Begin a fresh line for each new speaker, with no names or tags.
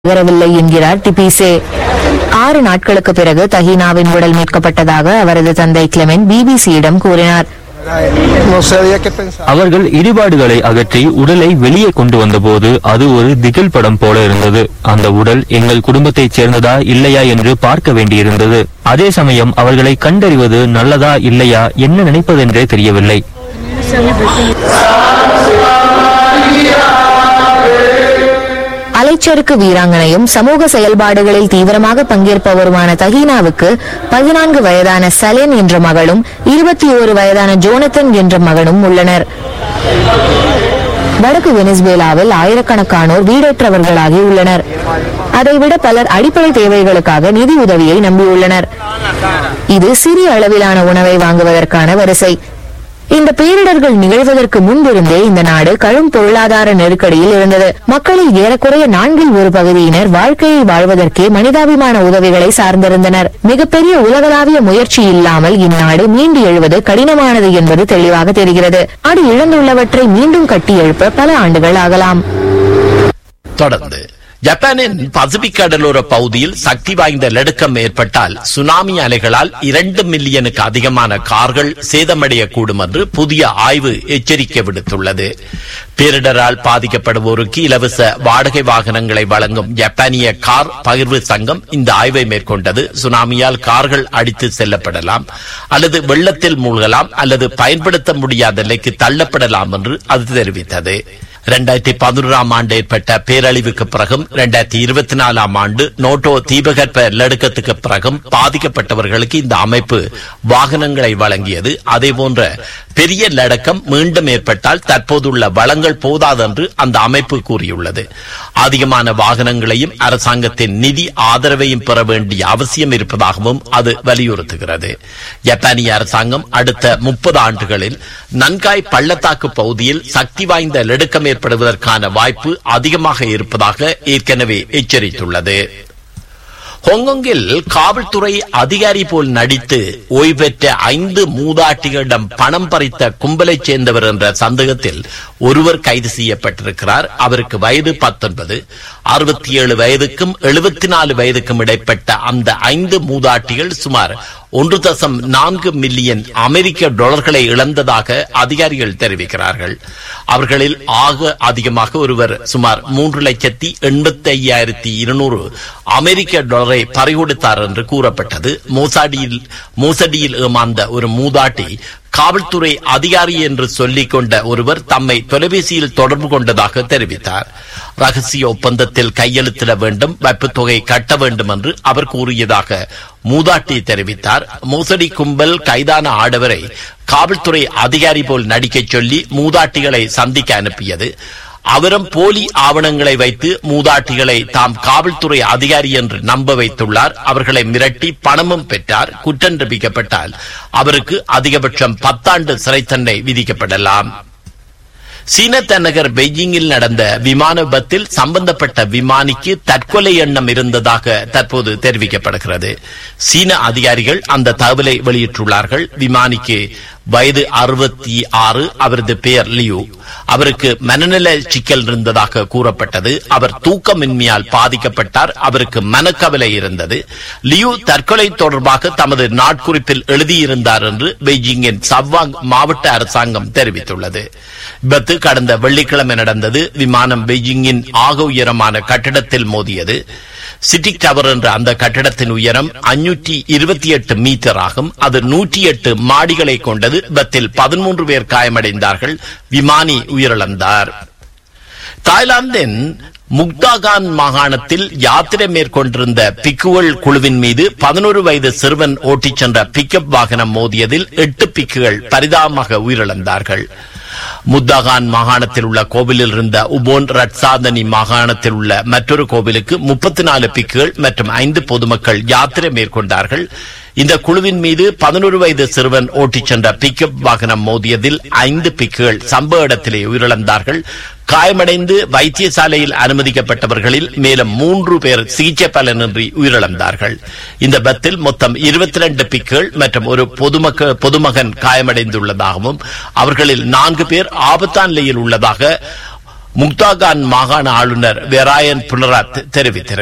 நகரவில்லை என்கிறார் டிபிசே ஆறு நாட்களுக்கு பிறகு தஹீனாவின் உடல் மீட்கப்பட்டதாக அவரது தந்தை கிளெமெண்ட் பிபிசியிடம் கூறினார்
No sabía qué pensar.
அவர்கள் இடிபாடுகளை அகற்றி உடலை வெளியே கொண்டு வந்தபோது அது ஒரு திகில் படம் போல இருந்தது அந்த உடல் எங்கள் குடும்பத்தைச் சேர்ந்ததா இல்லையா என்று பார்க்க வேண்டியிருந்தது அதே சமயம் அவர்களை கண்டறிவது நல்லதா இல்லையா என்ன நினைப்பதென்றே தெரியவில்லை
அலைச்சறுக்கு வீராங்கனையும் சமூக செயல்பாடுகளில் தீவிரமாக பங்கேற்பவருமான தஹீனாவுக்கு பதினான்கு வயதான சலேன் என்ற மகளும் இருபத்தி ஓரு வயதான ஜோனத்தன் என்ற மகனும் உள்ளனர் வடக்கு வெனிசுவேலாவில் ஆயிரக்கணக்கானோர் வீடற்றவர்களாகி உள்ளனர் அதைவிட பலர் அடிப்படை தேவைகளுக்காக நிதி உதவியை நம்பியுள்ளனர் இது சிறிய அளவிலான உணவை வாங்குவதற்கான வரிசை இந்த பேரிடர்கள் நிகழ்வதற்கு முன்பிருந்தே இந்த நாடு கடும் பொருளாதார நெருக்கடியில் இருந்தது மக்களில் ஏறக்குறைய நான்கில் ஒரு பகுதியினர் வாழ்க்கையை வாழ்வதற்கே மனிதாபிமான உதவிகளை சார்ந்திருந்தனர் மிகப்பெரிய உலகளாவிய முயற்சி இல்லாமல் இந்நாடு மீண்டு எழுவது கடினமானது என்பது தெளிவாக தெரிகிறது நாடு இழந்துள்ளவற்றை மீண்டும் கட்டி எழுப்ப பல ஆண்டுகள் ஆகலாம்
தொடர்ந்து ஜப்பானின் பசிபிக் கடலோர பகுதியில் சக்தி வாய்ந்த நடுக்கம் ஏற்பட்டால் சுனாமி அலைகளால் இரண்டு மில்லியனுக்கு அதிகமான கார்கள் சேதமடையக்கூடும் என்று புதிய ஆய்வு எச்சரிக்கை விடுத்துள்ளது பேரிடரால் பாதிக்கப்படுவோருக்கு இலவச வாடகை வாகனங்களை வழங்கும் ஜப்பானிய கார் பகிர்வு சங்கம் இந்த ஆய்வை மேற்கொண்டது சுனாமியால் கார்கள் அடித்து செல்லப்படலாம் அல்லது வெள்ளத்தில் மூழ்கலாம் அல்லது பயன்படுத்த முடியாத நிலைக்கு தள்ளப்படலாம் என்று அது தெரிவித்தது இரண்டாயிரத்தி பதினோராம் ஆண்டு ஏற்பட்ட பேரழிவுக்கு பிறகும் இரண்டாயிரத்தி இருபத்தி நாலாம் ஆண்டு நோட்டோ தீபகற்ப நடுக்கத்துக்கு பிறகும் பாதிக்கப்பட்டவர்களுக்கு இந்த அமைப்பு வாகனங்களை வழங்கியது அதே போன்ற பெரிய லடக்கம் மீண்டும் ஏற்பட்டால் தற்போதுள்ள வளங்கள் போதாதென்று அந்த அமைப்பு கூறியுள்ளது அதிகமான வாகனங்களையும் அரசாங்கத்தின் நிதி ஆதரவையும் பெற வேண்டிய அவசியம் இருப்பதாகவும் அது வலியுறுத்துகிறது ஜப்பானிய அரசாங்கம் அடுத்த முப்பது ஆண்டுகளில் நன்காய் பள்ளத்தாக்கு பகுதியில் சக்தி வாய்ந்த நெடுக்கம் ஏற்படுவதற்கான வாய்ப்பு அதிகமாக இருப்பதாக ஏற்கனவே எச்சரித்துள்ளது ஹாங்காங்கில் காவல்துறை அதிகாரி போல் நடித்து ஓய்வு பெற்ற ஐந்து மூதாட்டிகளிடம் பணம் பறித்த கும்பலைச் சேர்ந்தவர் என்ற சந்தேகத்தில் ஒருவர் கைது செய்யப்பட்டிருக்கிறார் அவருக்கு வயது பத்தொன்பது அறுபத்தி ஏழு வயதுக்கும் எழுபத்தி நாலு வயதுக்கும் இடைப்பட்ட அந்த ஐந்து மூதாட்டிகள் சுமார் ஒன்று தசம் நான்கு மில்லியன் அமெரிக்க டாலர்களை இழந்ததாக அதிகாரிகள் தெரிவிக்கிறார்கள் அவர்களில் ஆக அதிகமாக ஒருவர் சுமார் மூன்று லட்சத்தி எண்பத்தி ஐயாயிரத்தி இருநூறு அமெரிக்க டாலரை பறிகொடுத்தார் என்று கூறப்பட்டது மோசாடியில் மோசடியில் ஏமாந்த ஒரு மூதாட்டி காவல்துறை அதிகாரி என்று சொல்லிக் கொண்ட ஒருவர் தம்மை தொலைபேசியில் தொடர்பு கொண்டதாக தெரிவித்தார் ரகசிய ஒப்பந்தத்தில் கையெழுத்திட வேண்டும் வைப்புத் தொகை கட்ட வேண்டும் என்று அவர் கூறியதாக மூதாட்டி தெரிவித்தார் மோசடி கும்பல் கைதான ஆடவரை காவல்துறை அதிகாரி போல் நடிக்கச் சொல்லி மூதாட்டிகளை சந்திக்க அனுப்பியது அவரும் போலி ஆவணங்களை வைத்து மூதாட்டிகளை தாம் காவல்துறை அதிகாரி என்று நம்ப வைத்துள்ளார் அவர்களை மிரட்டி பணமும் பெற்றார் குற்றம் நிரூபிக்கப்பட்டால் அவருக்கு அதிகபட்சம் பத்தாண்டு சிறை தண்டனை விதிக்கப்படலாம் சீன தலைநகர் பெய்ஜிங்கில் நடந்த விமான விபத்தில் சம்பந்தப்பட்ட விமானிக்கு தற்கொலை எண்ணம் இருந்ததாக தற்போது தெரிவிக்கப்படுகிறது சீன அதிகாரிகள் அந்த தகவலை வெளியிட்டுள்ளார்கள் விமானிக்கு வயது அறுபத்தி ஆறு அவரது பெயர் லியூ அவருக்கு மனநல சிக்கல் இருந்ததாக கூறப்பட்டது அவர் தூக்கமின்மையால் பாதிக்கப்பட்டார் அவருக்கு மனக்கவலை இருந்தது லியூ தற்கொலை தொடர்பாக தமது நாட்குறிப்பில் எழுதியிருந்தார் என்று பெய்ஜிங்கின் சவ்வாங் மாவட்ட அரசாங்கம் தெரிவித்துள்ளது விபத்து கடந்த வெள்ளிக்கிழமை நடந்தது விமானம் பெய்ஜிங்கின் ஆக உயரமான கட்டிடத்தில் மோதியது சிட்டி டவர் என்ற அந்த கட்டிடத்தின் உயரம் அஞ்சூற்றி இருபத்தி எட்டு மீட்டர் ஆகும் அது நூற்றி எட்டு மாடிகளை கொண்டது விபத்தில் பதிமூன்று பேர் காயமடைந்தார்கள் விமானி உயிரிழந்தார் தாய்லாந்தின் முக்தாகான் மாகாணத்தில் யாத்திரை மேற்கொண்டிருந்த பிக்குகள் குழுவின் மீது பதினோரு வயது சிறுவன் ஓட்டிச் சென்ற பிக்கப் வாகனம் மோதியதில் எட்டு பிக்குகள் பரிதாபமாக உயிரிழந்தார்கள் முத்தாகான் மாகாணத்தில் உள்ள கோவிலில் இருந்த உபோன் ரட்சாதனி மாகாணத்தில் உள்ள மற்றொரு கோவிலுக்கு முப்பத்தி நாலு பிக்குகள் மற்றும் ஐந்து பொதுமக்கள் யாத்திரை மேற்கொண்டார்கள் இந்த குழுவின் மீது பதினோரு வயது சிறுவன் ஓட்டிச் சென்ற பிக்கப் வாகனம் மோதியதில் ஐந்து பிக்குகள் சம்பவ இடத்திலே உயிரிழந்தார்கள் காயமடைந்து வைத்தியசாலையில் அனுமதிக்கப்பட்டவர்களில் மேலும் மூன்று பேர் சிகிச்சை பலனின்றி உயிரிழந்தார்கள் இந்த பத்தில் மொத்தம் இருபத்தி ரெண்டு பிக்குகள் மற்றும் ஒரு பொதுமக்க பொதுமகன் காயமடைந்துள்ளதாகவும் அவர்களில் நான்கு பேர் ஆபத்தான நிலையில் உள்ளதாக முக்தாகான் மாகாண ஆளுநர் வெராயன் புனராத் தெரிவித்திருக்கிறார்